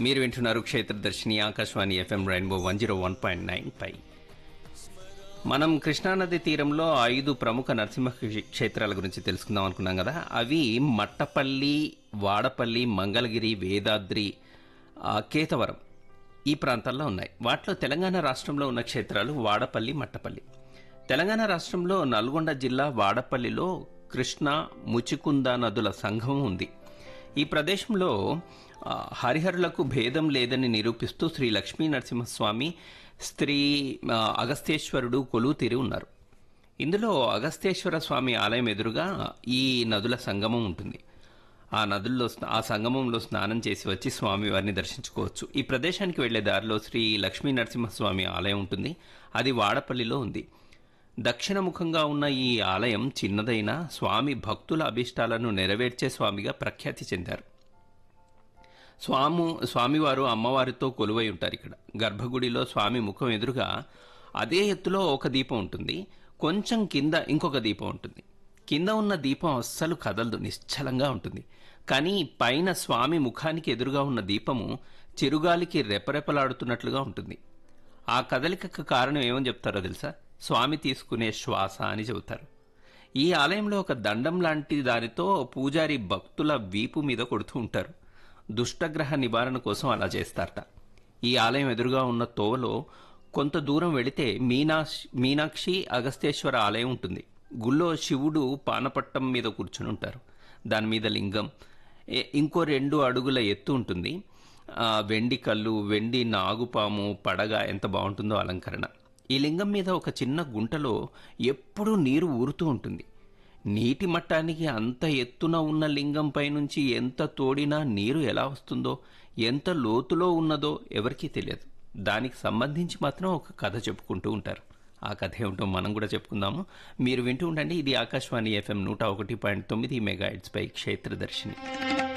మీరు వింటున్నారు క్షేత్రదర్శిని Akashvani FM rainbow one zero one point nine పై మనం కృష్ణానది తీరంలో ఐదు ప్రముఖ నరసింహ క్షే- క్షేత్రాల గురించి తెలుసుకుందాం అనుకున్నాం కదా అవి మట్టపల్లి వాడపల్లి మంగళగిరి వేదాద్రి ఆ, కేతవరం ఈ ప్రాంతాల్లో ఉన్నాయి వాటిలో తెలంగాణ రాష్ట్రంలో ఉన్న క్షేత్రాలు వాడపల్లి మట్టపల్లి తెలంగాణ రాష్ట్రంలో నల్గొండ జిల్లా వాడపల్లిలో కృష్ణ ముచికుంద నదుల సంగమం ఉంది ఈ ప్రదేశంలో ఆ, హరిహరులకు భేదం లేదని నిరూపిస్తూ శ్రీ లక్ష్మీ నరసింహస్వామి స్త్రీ ఆ, అగస్తేశ్వరుడు కొలువు తీరి ఉన్నారు ఇందులో అగస్తేశ్వర స్వామి ఆలయం ఎదురుగా ఈ నదుల సంగమం ఉంటుంది ఆ నదుల్లో స్నా- ఆ సంగమంలో స్నానం చేసి వచ్చి స్వామివారిని దర్శించుకోవచ్చు ఈ ప్రదేశానికి వెళ్లే దారిలో శ్రీ లక్ష్మీ నరసింహస్వామి ఆలయం ఉంటుంది అది వాడపల్లిలో ఉంది దక్షిణముఖంగా ఉన్న ఈ ఆలయం చిన్నదైన స్వామి భక్తుల అభిష్టాలను నెరవేర్చే స్వామిగా ప్రఖ్యాతి చెందారు స్వాము స్వామివారు అమ్మవారితో కొలువై ఉంటారు ఇక్కడ గర్భగుడిలో స్వామి ముఖం ఎదురుగా అదే ఎత్తులో ఒక దీపం ఉంటుంది కొంచెం కింద ఇంకొక దీపం ఉంటుంది కింద ఉన్న దీపం అస్సలు కదలదు నిశ్చలంగా ఉంటుంది కానీ పైన స్వామి ముఖానికి ఎదురుగా ఉన్న దీపము చిరుగాలికి రెపరెపలాడుతున్నట్లుగా ఉంటుంది ఆ కదలికకు కారణం ఏమని చెప్తారో తెలుసా స్వామి తీసుకునే శ్వాస అని చెబుతారు ఈ ఆలయంలో ఒక దండం లాంటి దానితో పూజారి భక్తుల వీపు మీద కొడుతూ ఉంటారు దుష్టగ్రహ నివారణ కోసం అలా చేస్తారట ఈ ఆలయం ఎదురుగా ఉన్న తోవలో కొంత దూరం వెళితే మీనాక్షి మీనాక్షి అగస్తేశ్వర ఆలయం ఉంటుంది గుళ్ళో శివుడు పానపట్టం మీద కూర్చుని ఉంటారు దాని మీద లింగం ఏ- ఇంకో రెండు అడుగుల ఎత్తు ఉంటుంది ఆ, వెండి కళ్ళు వెండి నాగుపాము పడగ ఎంత బాగుంటుందో అలంకరణ ఈ లింగం మీద ఒక చిన్న గుంటలో ఎప్పుడూ నీరు ఊరుతూ ఉంటుంది నీటి మట్టానికి అంత ఎత్తున ఉన్న లింగంపై నుంచి ఎంత తోడినా నీరు ఎలా వస్తుందో ఎంత లోతులో ఉన్నదో ఎవరికీ తెలియదు దానికి సంబంధించి మాత్రం ఒక కథ చెప్పుకుంటూ ఉంటారు ఆ కథ ఏమిటో మనం కూడా చెప్పుకుందాము మీరు వింటూ ఉండండి ఇది ఆకాశవాణి ఎఫ్ఎం నూట ఒకటి పాయింట్ తొమ్మిది మెగా పై క్షేత్రదర్శిని